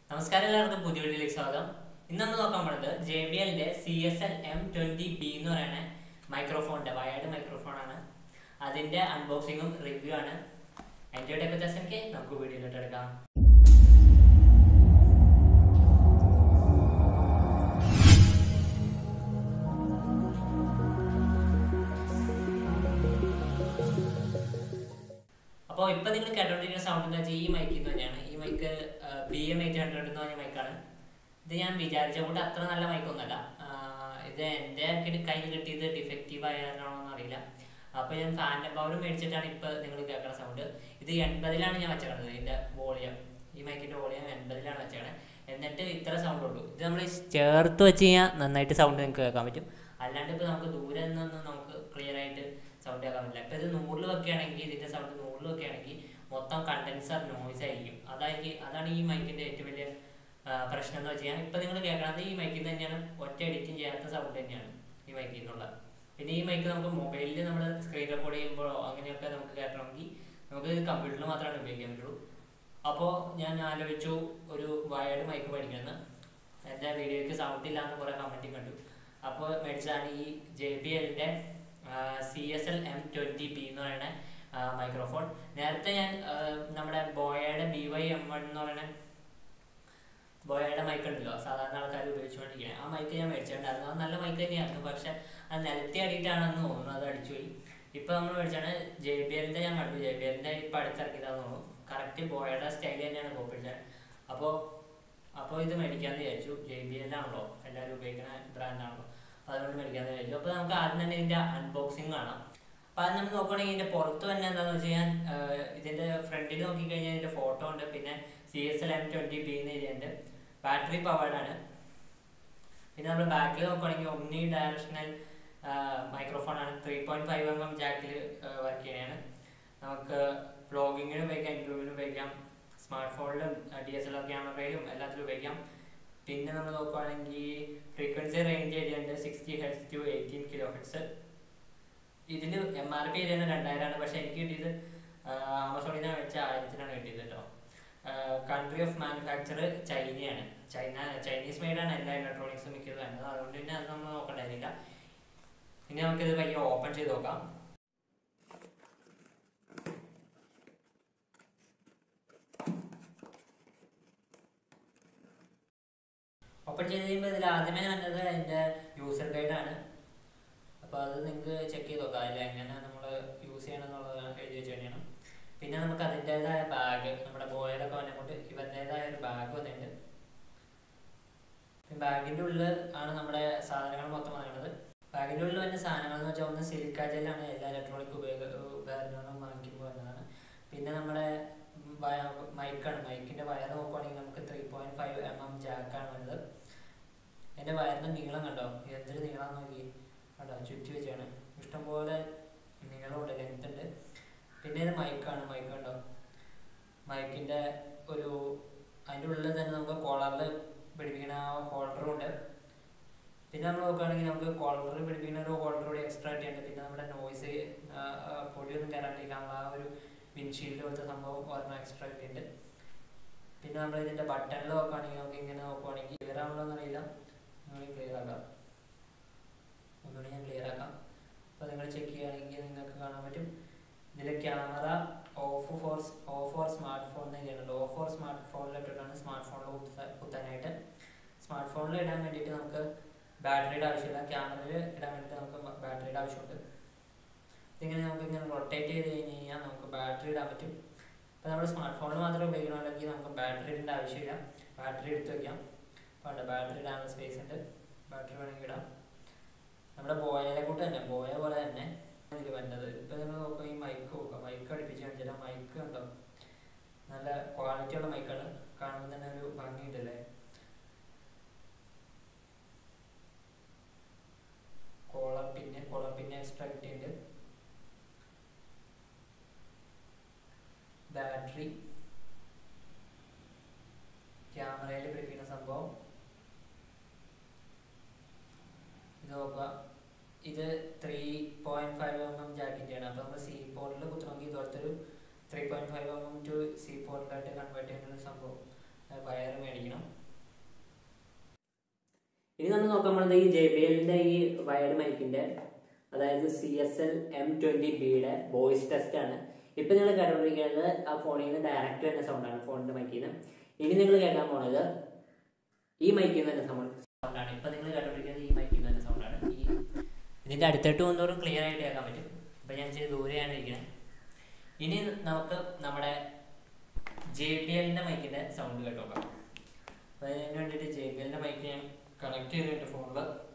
നമസ്കാരം എല്ലാവർക്കും പുതിയ വീഡിയോയിലേക്ക് സ്വാഗതം ഇന്ന് നമ്മൾ നോക്കാൻ പോകുന്നത് ജെ ബി എല്ലിന്റെ C S L M twenty B എന്ന് പറയുന്ന മൈക്രോഫോണിന്റെ വയർഡ് മൈക്രോഫോൺ ആണ് അതിന്റെ അൺബോക്സിങ്ങും റിവ്യൂ ആണ് അതിന്റെ ഡെക്കത്തേഷൻക്ക് നമുക്ക് വീഡിയോയിലോട്ട് എടുക്കാം അപ്പോൾ ഇപ്പൊ നിങ്ങൾ കേട്ടോണ്ടിരിക്കുന്ന സൗണ്ട് എന്ന് വെച്ചാൽ ഈ മൈക്കിൽ തന്നെയാണ് ഈ mic B M eight hundred എന്ന് പറഞ്ഞ മൈക്കാണ് ഇത് ഞാൻ വിചാരിച്ച കൊണ്ട് അത്ര നല്ല മൈക്കൊന്നുമല്ല ഇത് എൻ്റെ കയ്യിൽ കിട്ടിയത് ഡിഫക്റ്റീവ് ആയതാണോ അറിയില്ല അപ്പോൾ ഞാൻ ഫാൻ്റെ പവർ മേടിച്ചിട്ടാണ് ഇപ്പോൾ നിങ്ങൾ കേൾക്കുന്ന സൗണ്ട് ഇത് എൺപതിലാണ് ഞാൻ വെച്ചേക്കണത് ഇതിൻ്റെ വോളിയം ഈ മൈക്കിൻ്റെ വോളിയം എൺപതിലാണ് വെച്ചേക്കണത് എന്നിട്ട് ഇത്ര സൗണ്ട് ഉള്ളൂ ഇത് നമ്മൾ ചേർത്ത് വെച്ച് കഴിഞ്ഞാൽ നന്നായിട്ട് സൗണ്ട് നിങ്ങൾക്ക് കേൾക്കാൻ പറ്റും അല്ലാണ്ട് ഇപ്പോൾ നമുക്ക് ദൂരെ നിന്നൊന്നും നമുക്ക് ക്ലിയർ ആയിട്ട് സൗണ്ട് കേൾക്കാൻ പറ്റില്ല ഇപ്പോൾ ഇത് നൂറിൽ വെക്കുകയാണെങ്കിൽ ഇതിൻ്റെ സൗണ്ട് നൂറിൽ വെക്കുകയാണെങ്കിൽ മൊത്തം കണ്ടൻസർ നോയ്സ് ആയിരിക്കും അതായിരിക്കും അതാണ് ഈ മൈക്കിൻ്റെ ഏറ്റവും വലിയ ആ, പ്രശ്നം എന്ന് വെച്ച് കഴിഞ്ഞാൽ ഇപ്പം നിങ്ങൾ കേൾക്കണത് ഈ മൈക്കിൽ തന്നെയാണ് ഒറ്റ എഡിറ്റിംഗ് ചെയ്യാത്ത സൗണ്ട് തന്നെയാണ് ഈ മൈക്കിൽ നിന്നുള്ള പിന്നെ ഈ മൈക്ക് നമുക്ക് മൊബൈലിൽ നമ്മൾ സ്ക്രീൻ റെക്കോർഡ് ചെയ്യുമ്പോഴോ അങ്ങനെയൊക്കെ നമുക്ക് കേൾക്കണമെങ്കിൽ നമുക്ക് ഇത് കമ്പ്യൂട്ടറിൽ മാത്രമാണ് ഉപയോഗിക്കാൻ പറ്റുള്ളൂ അപ്പോൾ ഞാൻ ആലോചിച്ചു ഒരു വയർഡ് മൈക്ക് മേടിക്കണമെന്ന് എൻ്റെ വീഡിയോയ്ക്ക് സൗണ്ട് ഇല്ലാന്ന് കുറേ കമൻറ്റ് കണ്ടു അപ്പോൾ മേടിച്ചതാണ് ഈ ജെ ബി എല്ലിൻ്റെ C S L M twenty B എന്ന് പറയുന്ന മൈക്രോഫോൺ നേരത്തെ ഞാൻ ആ, നമ്മുടെ ബോയയുടെ ബി വൈ എം വൺ എന്ന് പറയുന്ന ബോയയുടെ മൈക്ക് ഉണ്ടല്ലോ സാധാരണ ആൾക്കാർ ഉപയോഗിച്ചുകൊണ്ടിരിക്കുന്നത് ആ മൈക്ക് ഞാൻ മേടിച്ചിട്ടുണ്ടായിരുന്നു അത് നല്ല മൈക്ക് തന്നെയായിരുന്നു പക്ഷെ അത് നിലത്തി അടിയിട്ടാണെന്ന് തോന്നുന്നു അത് അടിച്ചുപോയി ഇപ്പൊ നമ്മൾ മേടിച്ചാണ് ജെ ബി എല്ലിന്റെ ഞാൻ കണ്ടു ജെ ബി എല്ലിന്റെ ഇപ്പൊ അടുത്തിറക്കിയതാന്ന് തോന്നുന്നു കറക്റ്റ് ബോയയുടെ സ്റ്റൈൽ തന്നെയാണ് കോപ്പിച്ചത് അപ്പോൾ അപ്പോൾ ഇത് മേടിക്കാന്ന് വിചാരിച്ചു ജെ ബി എല്ലാണല്ലോ എല്ലാവരും ഉപയോഗിക്കുന്ന ബ്രാൻഡാണല്ലോ അപ്പോൾ അതുകൊണ്ട് മേടിക്കാന്ന് വിചാരിച്ചു അപ്പോൾ നമുക്ക് ആദ്യം തന്നെ ഇതിന്റെ അൺബോക്സിങ് കാണാം അപ്പോൾ അത് നമ്മൾ നോക്കുകയാണെങ്കിൽ ഇതിന്റെ പുറത്ത് തന്നെ എന്താണെന്ന് വെച്ച് കഴിഞ്ഞാൽ ആഹ് ഇതിന്റെ ഫ്രണ്ടിൽ നോക്കിക്കഴിഞ്ഞാൽ ഇതിന്റെ ഫോട്ടോ ഉണ്ട് പിന്നെ C S L M twenty B എന്ന് എഴുതിയുണ്ട് ബാറ്ററി പവേർഡ് ആണ് പിന്നെ നമ്മൾ ബാക്കിൽ നോക്കുകയാണെങ്കിൽ ഒമ്നി ഡയറക്ഷണൽ മൈക്രോഫോൺ ആണ് three point five M M ജാക്കിൽ വർക്ക് ചെയ്യണതാണ് നമുക്ക് വ്ളോഗിങ്ങിന് ഉപയോഗിക്കാം ഇന്റർവ്യൂവിന് ഉപയോഗിക്കാം സ്മാർട്ട് ഫോണിലും ഡി എസ് എൽ ആർ ക്യാമറയിലും എല്ലാത്തിലും ഉപയോഗിക്കാം പിന്നെ നമ്മൾ നോക്കുകയാണെങ്കിൽ ഫ്രീക്വൻസി റേഞ്ച് ഏരിയയുണ്ട് sixty hertz to eighteen kilohertz ഇതിന് എം ആർ പി ഏരിയ രണ്ടായിരമാണ് പക്ഷെ എനിക്ക് കിട്ടിയത് ആമസോണിൽ നിന്ന് വെച്ച ആയിരത്തിനാണ് കിട്ടിയത് കേട്ടോ കൺട്രി ഓഫ് മാനുഫാക്ചർ ചൈനയാണ് ചൈന ചൈനീസ് മെയ്ഡാണ് എല്ലാ ഇലക്ട്രോണിക്സും മിക്കത് വേണ്ടത് അതുകൊണ്ട് തന്നെ അത് നമ്മൾ നോക്കണ്ടായിരുന്നില്ല ഇനി നമുക്കിത് പയ്യെ ഓപ്പൺ ചെയ്ത് നോക്കാം ഓപ്പൺ ചെയ്ത് കഴിയുമ്പോൾ ഇതിൽ ആദ്യമേ വന്നത് അതിൻ്റെ യൂസർ ഗൈഡാണ് അപ്പോൾ അത് നിങ്ങൾക്ക് ചെക്ക് ചെയ്ത് നോക്കാം അതിൽ എങ്ങനെ നമ്മൾ യൂസ് ചെയ്യണം എന്നുള്ളത് എഴുതി വെച്ച് തന്നെയാണ് പിന്നെ നമുക്ക് അതിൻ്റെതായ ബാഗ് നമ്മുടെ ബോയിലൊക്കെ വന്നുകൊണ്ട് ഇവരുടേതായ ഒരു ബാഗ് വന്നിട്ടുണ്ട് ബാഗിൻ്റെ ഉള്ളിൽ ആണ് നമ്മുടെ സാധനങ്ങൾ മൊത്തം വന്നിട്ടുള്ളത് ബാഗിൻ്റെ ഉള്ളിൽ വന്ന സാധനങ്ങൾ എന്ന് വെച്ചാൽ ഒന്ന് സിലിക്ക ജെല്ലാണ് എല്ലാ ഇലക്ട്രോണിക് ഉപയോഗ ഉപകരണങ്ങളും വാങ്ങിക്കുമ്പോൾ വരുന്നതാണ് പിന്നെ നമ്മുടെ മൈക്കാണ് മൈക്കിൻ്റെ വയർ നോക്കുവാണെങ്കിൽ നമുക്ക് three point five M M ജാക്കാണ് വരുന്നത് എൻ്റെ വയറിൻ്റെ നീളം കണ്ടോ എന്തൊരു നീളം നോക്കി കണ്ടോ ചുറ്റി വെച്ചാണ് ഇഷ്ടംപോലെ നീളമുണ്ട് ലെങ്ത് ഉണ്ട് പിന്നെ ഇത് മൈക്കാണ് മൈക്ക് കണ്ടോ മൈക്കിൻ്റെ ഒരു അതിൻ്റെ ഉള്ളിൽ തന്നെ നമുക്ക് കോളറിൽ പിടിപ്പിക്കുന്ന ആ ഹോൾഡറും ഉണ്ട് പിന്നെ നമ്മൾ നോക്കുകയാണെങ്കിൽ നമുക്ക് കോളറിൽ പിടിപ്പിക്കുന്ന ഒരു ഹോൾഡർ കൂടി എക്സ്ട്രാ ഇട്ടുണ്ട് പിന്നെ നമ്മുടെ നോയ്സ് പൊടിയൊന്നും കയറാണ്ടിരിക്കാനുള്ള ആ ഒരു വിൻഷീൽഡ് പോലത്തെ സംഭവം ഒരെണ്ണം എക്സ്ട്രാ ഇട്ടിട്ടുണ്ട് പിന്നെ നമ്മൾ ഇതിൻ്റെ ബട്ടണിൽ നോക്കുകയാണെങ്കിൽ നമുക്ക് ഇങ്ങനെ നോക്കുകയാണെങ്കിൽ ക്ലിയർ ആണല്ലോ എന്നറിയില്ല നിങ്ങൾ ക്ലിയർ ആക്കാം ഒന്നുകൂടി ഞാൻ ക്ലിയർ ആക്കാം അപ്പോൾ നിങ്ങൾ ചെക്ക് ചെയ്യുകയാണെങ്കിൽ നിങ്ങൾക്ക് കാണാൻ പറ്റും ഇതിൽ camera off for off for smart phone എഴുതിയിട്ടുണ്ട് ഓഫ് ഫോർ സ്മാർട്ട് ഫോണിൽ ഇട്ടിട്ടാണ് സ്മാർട്ട് ഫോണിൽ കുത്താനായിട്ട് സ്മാർട്ട് ഫോണിൽ ഇടാൻ വേണ്ടിയിട്ട് നമുക്ക് ബാറ്ററിയുടെ ആവശ്യമില്ല ക്യാമറയിൽ ഇടാൻ വേണ്ടിയിട്ട് നമുക്ക് ബാറ്ററിയുടെ ആവശ്യമുണ്ട് ഇതിങ്ങനെ നമുക്ക് ഇങ്ങനെ റൊട്ടേറ്റ് ചെയ്ത് കഴിഞ്ഞ് കഴിഞ്ഞാൽ നമുക്ക് ബാറ്ററി ഇടാൻ പറ്റും ഇപ്പോൾ നമ്മൾ സ്മാർട്ട് ഫോണിൽ മാത്രം ഉപയോഗിക്കണമെങ്കിൽ നമുക്ക് ബാറ്ററി ഇടേണ്ട ആവശ്യമില്ല ബാറ്ററി എടുത്ത് വയ്ക്കാം അപ്പോൾ ബാറ്ററി ഇടാനുള്ള സ്പേസ് ഉണ്ട് ബാറ്ററി വേണമെങ്കിൽ ഇടാം നമ്മുടെ ബോയയിലെ കൂട്ട് തന്നെ ബോയ പോലെ തന്നെ ഇതിൽ വേണ്ടത് ഇപ്പം നിങ്ങൾ നോക്കുക ഈ മൈക്ക് നോക്കുക മൈക്ക് അടുപ്പിച്ച് കാണിച്ചാൽ മൈക്ക് ഉണ്ടോ നല്ല ക്വാളിറ്റി ഉള്ള മൈക്കാണ് കാണുമ്പോൾ തന്നെ ഒരു ഭംഗിയുണ്ടല്ലേ കോളർ പിന്നെ കോളർ പിന്നെ എക്സ്ട്രാ കിട്ടിയിട്ടുണ്ട് ബാറ്ററി ക്യാമറയിൽ പിടിപ്പിക്കുന്ന സംഭവം ഇത് നോക്കുക ഇത് three point five M M ജാക്കിൻ്റെയാണ് അപ്പോൾ നമ്മൾ സി പോർട്ടിൽ കുത്തണമെങ്കിൽ ഇതുപോലത്തെ ഒരു three point five M M to C പോർട്ടിലായിട്ട് കൺവേർട്ട് ചെയ്യുന്ന ഒരു സംഭവം വയർ മേടിക്കണം നോക്കാൻ പോകുന്നത് ഈ ജെ ബി എല്ലിന്റെ ഈ വയർഡ് മൈക്കിന്റെ അതായത് C S L M twenty ബിയുടെ വോയിസ് ടെസ്റ്റ് ആണ് ഇപ്പൊ നിങ്ങൾ കേട്ടോണ്ടിരിക്കുന്നത് ആ ഫോണിൽ നിന്ന് ഡയറക്റ്റ് വരുന്ന സൗണ്ടാണ് ഫോണിന്റെ മൈക്കിൽ നിന്ന് ഇനി നിങ്ങൾ കേൾക്കാൻ പോണത് ഈ മൈക്കിൽ നിന്ന് തന്നെ സൗണ്ട് സൗണ്ടാണ് ഇപ്പൊ നിങ്ങൾ കേട്ടോണ്ടിരിക്കുന്നത് ഈ മൈക്കിൽ നിന്ന് തന്നെ സൗണ്ടാണ് ഈ ഇതിന്റെ അടുത്തോട്ട് പോകുന്നതോറും ക്ലിയർ ആയിട്ട് കേൾക്കാൻ പറ്റും ഇപ്പൊ ഞാൻ ഇച്ചിരി ദൂരെയാണ് ഇരിക്കുന്നത് ഇനി നമുക്ക് നമ്മുടെ ജെ ബി എല്ലിന്റെ മൈക്കിന്റെ സൗണ്ട് കേട്ടോക്കാം അപ്പൊ അതിന് വേണ്ടിയിട്ട് ജെ ബി എല്ലിന്റെ മൈക്ക് ഞാൻ കണക്ട് ചെയ്തിട്ട് ഫോണിൽ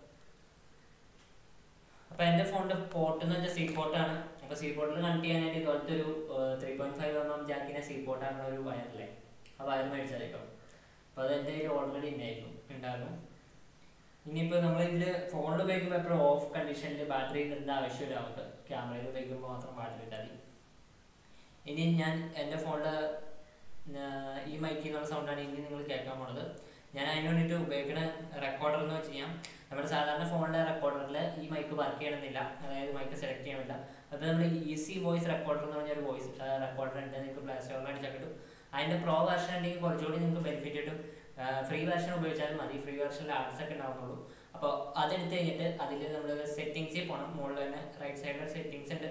അപ്പൊ എന്റെ ഫോണിന്റെ പോർട്ട് എന്ന് വെച്ചാൽ സി പോർട്ടാണ് അപ്പൊ സി പോർട്ടിൽ കണക്ട് ചെയ്യാനായിട്ട് ഇതുപോലത്തെ ഒരു three point five M M ജാക്കിന്റെ സി പോർട്ടാണ് ഒരു വയറിലെ ആ വയർ മേടിച്ചതേക്കോ അപ്പൊ അത് എന്റെ കയ്യിൽ ഓൾറെഡി ഉണ്ടായിരുന്നു ഉണ്ടായിരുന്നു ഇനിയിപ്പോൾ നമ്മൾ ഇതിൽ ഫോണിൽ ഉപയോഗിക്കുമ്പോൾ എപ്പോഴും ഓഫ് കണ്ടീഷനിൽ ബാറ്ററി ഇടേണ്ട ആവശ്യമില്ല നമുക്ക് ക്യാമറയിൽ ഉപയോഗിക്കുമ്പോൾ മാത്രം ബാറ്ററി ഇട്ടാൽ മതി ഇനി ഞാൻ എൻ്റെ ഫോണിൽ ഈ മൈക്കിൽ നിന്നുള്ള സൗണ്ടാണ് ഇനി നിങ്ങൾ കേൾക്കാൻ പോണത് ഞാൻ അതിന് വേണ്ടിയിട്ട് ഉപയോഗിക്കുന്ന റെക്കോർഡർ എന്ന് വെച്ച് കഴിഞ്ഞാൽ നമ്മുടെ സാധാരണ ഫോണിലെ റെക്കോർഡറിൽ ഈ മൈക്ക് വർക്ക് ചെയ്യണമെന്നില്ല അതായത് മൈക്ക് സെലക്ട് ചെയ്യണമെന്നില്ല അപ്പോൾ നമ്മൾ ഈസി വോയിസ് റെക്കോർഡർ എന്ന് പറഞ്ഞ ഒരു വോയിസ് റെക്കോർഡർ ഉണ്ട് നിങ്ങൾക്ക് പ്ലേ സ്റ്റോറിൽ അടിച്ചാൽ കിട്ടും അതിൻ്റെ പ്രോ വെർഷൻ ഉണ്ടെങ്കിൽ കുറച്ചുകൂടി നിങ്ങൾക്ക് ബെനിഫിറ്റ് കിട്ടും ഫ്രീ വെർഷൻ ഉപയോഗിച്ചാലും മതി ഫ്രീ വെർഷനിൽ ആഡ്സ് ഒക്കെ ഉണ്ടാവുന്നുള്ളൂ അപ്പോൾ അതെടുത്ത് കഴിഞ്ഞിട്ട് അതിൽ നമ്മൾ സെറ്റിങ്സിൽ പോകണം മുകളിൽ തന്നെ റൈറ്റ് സൈഡിൽ സെറ്റിങ്സ് ഉണ്ട്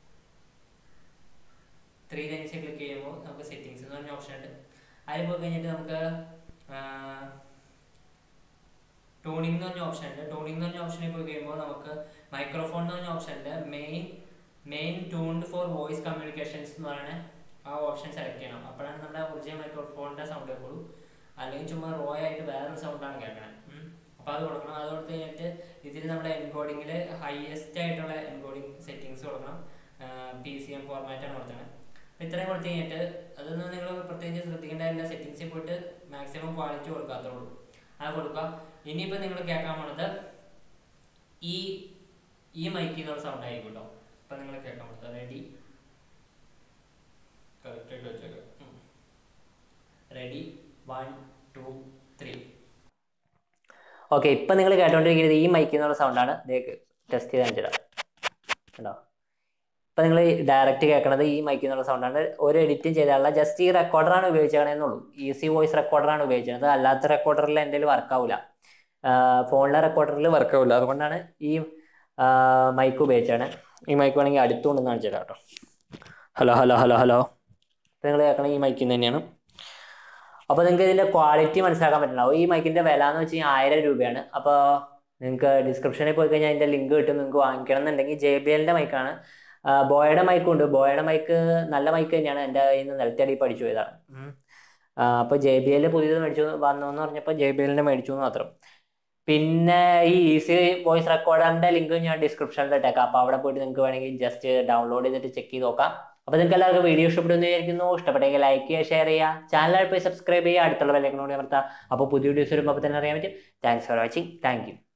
ത്രീ ലൈൻസ് ക്ലിക്ക് ചെയ്യുമ്പോൾ നമുക്ക് സെറ്റിങ്സ് എന്ന് പറഞ്ഞ ഓപ്ഷൻ ഉണ്ട് അതിൽ പോയി കഴിഞ്ഞിട്ട് നമുക്ക് ടൂണിംഗ് എന്ന് പറഞ്ഞ ഓപ്ഷൻ ഉണ്ട് ടൂണിംഗ് എന്ന് പറഞ്ഞ ഓപ്ഷനിൽ പോയി കഴിയുമ്പോൾ നമുക്ക് മൈക്രോഫോൺ എന്ന് പറഞ്ഞ ഓപ്ഷൻ ഉണ്ട് main main tuned for voice communications എന്ന് പറയുന്ന ആ ഓപ്ഷൻ സെലക്ട് ചെയ്യണം അപ്പോഴാണ് നമ്മുടെ ഒറിജിനൽ മൈക്രോഫോണിൻ്റെ സൗണ്ട് കേൾക്കുള്ളൂ അല്ലെങ്കിൽ ചുമ്മാ റോ ആയിട്ട് വേറൊരു സൗണ്ടാണ് കേൾക്കണത് അപ്പോൾ അത് കൊടുക്കണം അത് കൊടുത്ത് കഴിഞ്ഞിട്ട് ഇതിൽ നമ്മുടെ എൻകോഡിങ്ങിൽ ഹയസ്റ്റ് ആയിട്ടുള്ള എൻകോഡിങ് സെറ്റിങ്സ് കൊടുക്കണം പി സി എം ഫോർമാറ്റാണ് കൊടുത്തത് അപ്പോൾ ഇത്രയും കൊടുത്ത് കഴിഞ്ഞിട്ട് അതൊന്നും നിങ്ങൾ പ്രത്യേകിച്ച് ശ്രദ്ധിക്കേണ്ടതില്ല സെറ്റിങ്സിൽ പോയിട്ട് മാക്സിമം ക്വാളിറ്റി കൊടുക്കാത്തുള്ളൂ അത് കൊടുക്കുക ഇനിയിപ്പോൾ നിങ്ങൾ കേൾക്കാൻ പോണത് ഈ ഈ മൈക്കിൽ നിന്നുള്ള സൗണ്ട് ആയിരിക്കും കേട്ടോ അപ്പം നിങ്ങൾ കേൾക്കാൻ പോണത് റെഡി കറക്റ്റായിട്ട് വെച്ചേക്കാം ready one two three okay ഇപ്പം നിങ്ങൾ കേട്ടോണ്ടിരിക്കുന്നത് ഈ മൈക്കിൽ നിന്നുള്ള സൗണ്ടാണ് ടെസ്റ്റ് ചെയ്ത് കാണിച്ചിടാം കേട്ടോ ഇപ്പം നിങ്ങൾ ഡയറക്റ്റ് കേൾക്കണത് ഈ മൈക്കിൽ നിന്നുള്ള സൗണ്ടാണ് ഒരു എഡിറ്റും ചെയ്താലുള്ള ജസ്റ്റ് ഈ റെക്കോർഡറാണ് ഉപയോഗിച്ചേക്കണെന്നുള്ളൂ ഈസി വോയിസ് റെക്കോർഡറാണ് ഉപയോഗിച്ചത് അല്ലാത്ത റെക്കോർഡറിൽ എൻ്റെ വർക്ക് ആവില്ല ഫോണിലെ റെക്കോർഡറിൽ വർക്ക് ആവില്ല അതുകൊണ്ടാണ് ഈ മൈക്ക് ഉപയോഗിച്ചാണ് ഈ മൈക്ക് വേണമെങ്കിൽ അടുത്തുകൊണ്ടെന്ന് കാണിച്ചു തരാം കേട്ടോ ഹലോ ഹലോ ഹലോ ഹലോ നിങ്ങൾ കേൾക്കണ ഈ മൈക്കിൽ നിന്ന് തന്നെയാണ് അപ്പോൾ നിങ്ങൾക്ക് ഇതിൻ്റെ ക്വാളിറ്റി മനസ്സിലാക്കാൻ പറ്റുന്നുണ്ടാവും ഈ മൈക്കിൻ്റെ വില എന്ന് വെച്ച് കഴിഞ്ഞാൽ ആയിരം രൂപയാണ് അപ്പോൾ നിങ്ങൾക്ക് ഡിസ്ക്രിപ്ഷനിൽ പോയി കഴിഞ്ഞാൽ അതിൻ്റെ ലിങ്ക് കിട്ടും നിങ്ങൾക്ക് വാങ്ങിക്കണം എന്നുണ്ടെങ്കിൽ ജെ ബി എല്ലിൻ്റെ മൈക്കാണ് ബോയയുടെ മൈക്കും ഉണ്ട് ബോയയുടെ മൈക്ക് നല്ല മൈക്ക് തന്നെയാണ് എൻ്റെ കയ്യിൽ നിന്ന് നിലത്തടി പഠിച്ചു പോയതാണ് അപ്പോൾ ജെ ബി എല്ലിൽ പുതിയത് മേടിച്ചു വന്നു എന്ന് പറഞ്ഞപ്പോൾ ജെ ബി എല്ലിൻ്റെ മേടിച്ചു എന്ന് മാത്രം പിന്നെ ഈ ഈസി വോയിസ് റെക്കോർഡറിൻ്റെ ലിങ്ക് ഞാൻ ഡിസ്ക്രിപ്ഷനിൽ ഇട്ടേക്കാം അപ്പോൾ അവിടെ പോയിട്ട് നിങ്ങൾക്ക് വേണമെങ്കിൽ ജസ്റ്റ് ഡൗൺലോഡ് ചെയ്തിട്ട് ചെക്ക് ചെയ്ത് നോക്കാം അപ്പോൾ നിങ്ങൾക്ക് എല്ലാവർക്കും വീഡിയോ ഇഷ്ടപ്പെടുന്നു വിചാരിക്കുന്നു ഇഷ്ടപ്പെട്ടെങ്കിൽ ലൈക്ക് ചെയ്യുക ഷെയർ ചെയ്യുക ചാനൽ പോയി സബ്സ്ക്രൈബ് ചെയ്യുക അടുത്തുള്ള വിലകളോട് അമർത്താം അപ്പോൾ പുതിയ വീഡിയോസ് വരുമ്പോൾ അപ്പോൾ തന്നെ അറിയാൻ പറ്റും thanks for watching thank U